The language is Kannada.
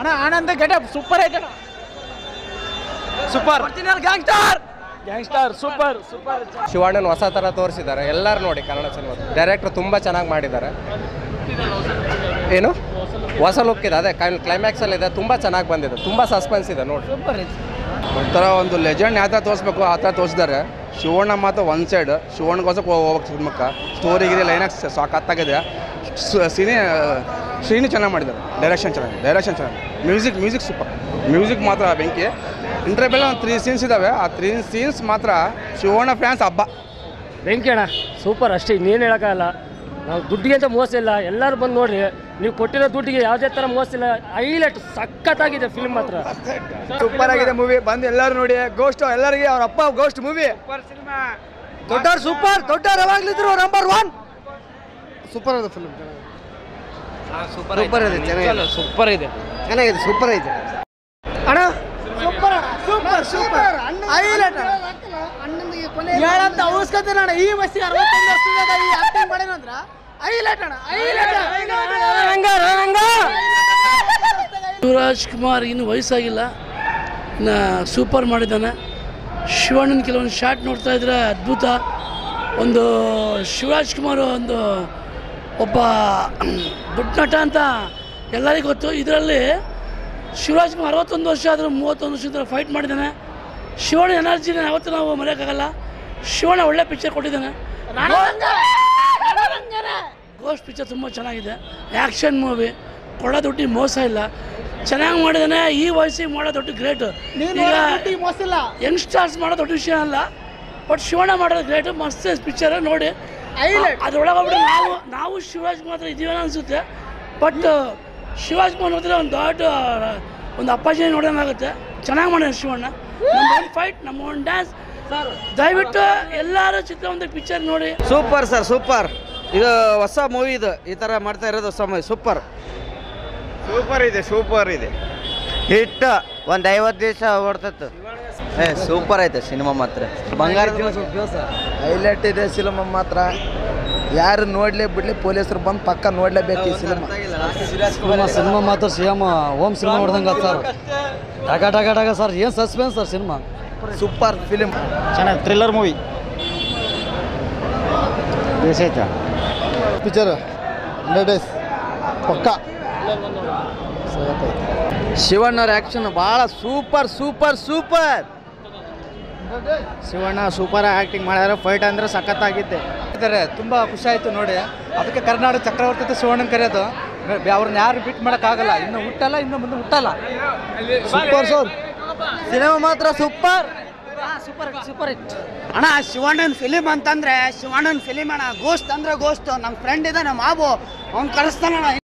ಅಣ್ಣ ಆನಂದ್ ಗೆಟಪ್ ಸೂಪರ್ ಐತಣ್ಣ super gangster gangster super super ಶಿವಣ್ಣನ ಹೊಸ ಥರ ತೋರಿಸಿದ್ದಾರೆ ಎಲ್ಲರೂ ನೋಡಿ ಕನ್ನಡ ಸಿನಿಮಾ ಡೈರೆಕ್ಟ್ರು ತುಂಬ ಚೆನ್ನಾಗಿ ಮಾಡಿದ್ದಾರೆ ಏನು ಹೊಸ ಲುಕ್ ಇದೆ ಅದೇ ಕ್ಲೈಮ್ಯಾಕ್ಸಲ್ಲಿ ಇದೆ ತುಂಬ ಚೆನ್ನಾಗಿ ಬಂದಿದೆ ತುಂಬ ಸಸ್ಪೆನ್ಸ್ ಇದೆ ನೋಡಿ ಒಂಥರ ಒಂದು ಲೆಜೆಂಡ್ ಯಾವ ಥರ ತೋರಿಸ್ಬೇಕು ಆ ಥರ ತೋರಿಸಿದ್ದಾರೆ ಶಿವಣ್ಣ ಮಾತ್ರ ಒನ್ ಸೈಡ್ ಶಿವಣ್ಣಗೋಸ್ಕರ ಹೋಗ್ಬೇಕು ಸಿನಿಮಾಕ್ಕೆ ಸ್ಟೋರಿ ಗಿದೆ ಲೈನಾಕ್ಸ್ ಸಾಕತ್ತಾಗಿದೆ ಸಿನಿ ಶ್ರೀನಿ ಚೆನ್ನಾಗಿ ಮಾಡಿದ್ದಾರೆ ಡೈರೆಕ್ಷನ್ ಚೆನ್ನಾಗಿ ಡೈರೆಕ್ಷನ್ ಚೆನ್ನಾಗಿ ಮ್ಯೂಸಿಕ್ ಮ್ಯೂಸಿಕ್ ಸೂಪರ್ ಮ್ಯೂಸಿಕ್ ಮಾತ್ರ ಬೆಂಕಿ ಇಂಟರ್ಬೆಲ್ಲ ಒಂದು ತ್ರೀ ಸೀನ್ಸ್ ಇದ್ದಾವೆ ಆ ತ್ರೀ ಸೀನ್ಸ್ ಮಾತ್ರ ಶಿವಣ್ಣ ಫ್ಯಾನ್ಸ್ ಹಬ್ಬ ಬೆಂಕಿ ಅಣ್ಣ ಸೂಪರ್ ಅಷ್ಟೇ ಇನ್ನೇನು ಹೇಳೋಕ್ಕಾಗಲ್ಲ ನಾವು ದುಡ್ಡಿಗೆ ಅಂತ ಮೋಸ ಇಲ್ಲ ಎಲ್ಲರೂ ಬಂದು ನೋಡ್ರಿ ನೀವು ಕೊಟ್ಟಿರೋ ದುಡ್ಡಿಗೆ ಯಾವುದೇ ಥರ ಮೋಸ ಇಲ್ಲ ಹೈಲೈಟ್ ಸಖತ್ತಾಗಿದೆ ಫಿಲ್ಮ್ ಮಾತ್ರ ಸೂಪರ್ ಆಗಿದೆ ಮೂವಿ ಬಂದು ಎಲ್ಲರೂ ನೋಡಿ ಗೋಸ್ಟ್ ಎಲ್ಲರಿಗೆ ಅವ್ರ ಅಪ್ಪ ಗೋಸ್ಟ್ ಮೂವಿ ದೊಡ್ಡವ್ರು ಸೂಪರ್ ದೊಡ್ಡವ್ರು ಯಾವಾಗ್ಲಿದ್ರು ನಂಬರ್ ಒನ್ ಸೂಪರ್ ಇದೆ ಫಿಲ್ಮ್ ಸೂಪರ್ ಇದೆ ಚೆನ್ನಾಗಿದೆ ಸೂಪರ್ ಇದೆ ಚೆನ್ನಾಗಿದೆ ಸೂಪರ್ ಐತೆ ಅಣ್ಣ ಸೂಪರ್ ಸೂಪರ್ ಸೂಪರ್ ಹೈಲೈಟ್ ಹೇಳಂತ ಅವಶ್ಯಕತೆ ಅಣ್ಣ ಈ ವಯಸ್ಸಿಗೆ ಅರವತ್ತೊಂದು ವರ್ಷದ ಈ ಆಕ್ಟಿಂಗ್ ಮಾಡೇನು ಅಂದ್ರ ಹೈಲೈಟ್ ಅಣ್ಣ ಶಿವರಾಜ್ ಕುಮಾರ್ ಇನ್ನು ವಯಸ್ಸಾಗಿಲ್ಲ ಇನ್ನು ಸೂಪರ್ ಮಾಡಿದ್ದಾನೆ ಶಿವಣ್ಣನ ಕೆಲವೊಂದು ಶಾಟ್ ನೋಡ್ತಾ ಇದ್ರೆ ಅದ್ಭುತ ಒಂದು ಶಿವರಾಜ್ ಕುಮಾರ್ ಒಂದು ಒಬ್ಬ ದೊಡ್ಡ ನಟ ಅಂತ ಎಲ್ಲರಿಗೂ ಗೊತ್ತು ಇದರಲ್ಲಿ ಶಿವರಾಜ್ ಕುಮಾರ್ ಅರವತ್ತೊಂದು ವರ್ಷ ಆದರೂ ಮೂವತ್ತೊಂದು ವರ್ಷದಿಂದ ಫೈಟ್ ಮಾಡಿದ್ದಾನೆ ಶಿವಣ್ಣ ಎನರ್ಜಿನ ಯಾವತ್ತೂ ನಾವು ಮರೆಯೋಕ್ಕಾಗಲ್ಲ ಶಿವಣ್ಣ ಒಳ್ಳೆ ಪಿಕ್ಚರ್ ಕೊಟ್ಟಿದ್ದಾನೆ ಗೋಸ್ಟ್ ಪಿಕ್ಚರ್ ತುಂಬ ಚೆನ್ನಾಗಿದೆ ಆ್ಯಕ್ಷನ್ ಮೂವಿ ಕೊಡೋ ದುಡ್ಡಿಗೆ ಮೋಸ ಇಲ್ಲ ಚೆನ್ನಾಗಿ ಮಾಡಿದಾನೆ ಈ ವಯಸ್ಸಿಗೆ ಮಾಡೋ ದೊಡ್ಡ ಗ್ರೇಟ್ ಈಗ ಮೋಸಿಲ್ಲ ಯಂಗ್ಸ್ಟರ್ಸ್ ಮಾಡೋ ದೊಡ್ಡ ವಿಷಯ ಅಲ್ಲ ಬಟ್ ಶಿವಣ್ಣ ಮಾಡೋದು ಗ್ರೇಟ್ ಮಸ್ತ್ ಪಿಕ್ಚರ್ ನೋಡಿ ಅದ್ರೊಳಗೆ ಹೋಗ್ಬಿಟ್ಟು ನಾವು ನಾವು ಶಿವರಾಜ್ ಮಾತ್ರ ಇದೀವೇನೋ ಅನಿಸುತ್ತೆ ಬಟ್ ಶಿವರಾಜ್ ಕುಮಾರ್ ನೋಡಿದ್ರೆ ಒಂದು ದೊಡ್ಡ ಒಂದು ಅಪ್ಪಾಜಿ ನೋಡೋಣಾಗುತ್ತೆ ಚೆನ್ನಾಗಿ ಮಾಡ್ಯಾನ ಶಿವಣ್ಣ ನಮ್ಮ ಒಂದು ಫೈಟ್ ನಮ್ಮ ಒಂದು ಡ್ಯಾನ್ಸ್ ದಯವಿಟ್ಟು ಎಲ್ಲರೂ ಚಿತ್ರವಂತ ಪಿಕ್ಚರ್ ನೋಡಿ ಸೂಪರ್ ಸರ್ ಸೂಪರ್ ಇದು ಹೊಸ ಮೂವಿ ಇದು ಈ ಥರ ಮಾಡ್ತಾ ಇರೋದು ಹೊಸ ಮೂವಿ ಸೂಪರ್ ಸೂಪರ್ ಇದೆ ಸೂಪರ್ ಇದೆ ಹಿಟ್ ಒಂದು ಐವತ್ತು ದಿವಸ ಓಡ್ತತ್ತು ಏ ಸೂಪರ್ ಐತೆ ಸಿನಿಮಾ ಮಾತ್ರ ಬಂಗಾರ ಹೈಲೈಟ್ ಇದೆ ಸಿನಿಮಾ ಮಾತ್ರ ಯಾರು ನೋಡ್ಲಿ ಬಿಡ್ಲಿ ಪೊಲೀಸರು ಬಂದು ಪಕ್ಕ ನೋಡ್ಲೇಬೇಕು ಈ ಸಿನಿಮಾ ಸಿನಿಮಾ ಸಿನಿಮಾ ಮಾತ್ರ ಸಿಎಮ್ ಓಮ್ ಸಿನಿಮಾ ಹೊಡೆದಂಗೆ ಸರ್ ಡಗ ಡಗ ಡಗ ಸರ್ ಏನು suspense sir cinema super film ಚೆನ್ನಾಗಿ ಥ್ರಿಲ್ಲರ್ ಮೂವಿ ಬೇಸೈತಾ ಪಿಕ್ಚರ್ ಹಂಡ್ರೆಡ್ ಡೇಸ್ ಪಕ್ಕ ಶಿವಣ್ಣವ್ರ ಆ್ಯಕ್ಷನ್ ಭಾಳ super super super Shivanna super acting ಮಾಡ್ಯಾರ ಫೈಟ್ ಅಂದ್ರೆ ಸಖತ್ತಾಗಿದ್ದೆ ಇದ್ದಾರೆ ತುಂಬ ಖುಷಿ ಆಯಿತು ನೋಡಿ ಅದಕ್ಕೆ ಕರ್ನಾಟಕ ಚಕ್ರವರ್ತಿ ಅಂತ ಶಿವಣ್ಣನ ಕರೆಯೋದು ಅವ್ರನ್ನ ಯಾರು ಬಿಟ್ ಮಾಡೋಕ್ಕಾಗಲ್ಲ ಇನ್ನು ಹುಟ್ಟಲ್ಲ ಇನ್ನು ಮುಂದೆ ಹುಟ್ಟಲ್ಲ ಸೂಪರ್ ಸರ್ ಸಿನಿಮಾ ಮಾತ್ರ ಸೂಪರ್ ಅಣ್ಣ ಶಿವಣ್ಣನ ಫಿಲಿಮ್ ಅಂತಂದ್ರೆ ಶಿವಣ್ಣನ ಫಿಲಿಮ್ ಅಣ್ಣ ಗೋಸ್ಟ್ ಅಂದ್ರೆ ಗೋಸ್ಟ್ ನಮ್ಮ ಫ್ರೆಂಡ್ ಇದೆ ನಮ್ಮ ಮಾವು ಅವ್ನು ಕಳಿಸ್ತಾನಣ್ಣ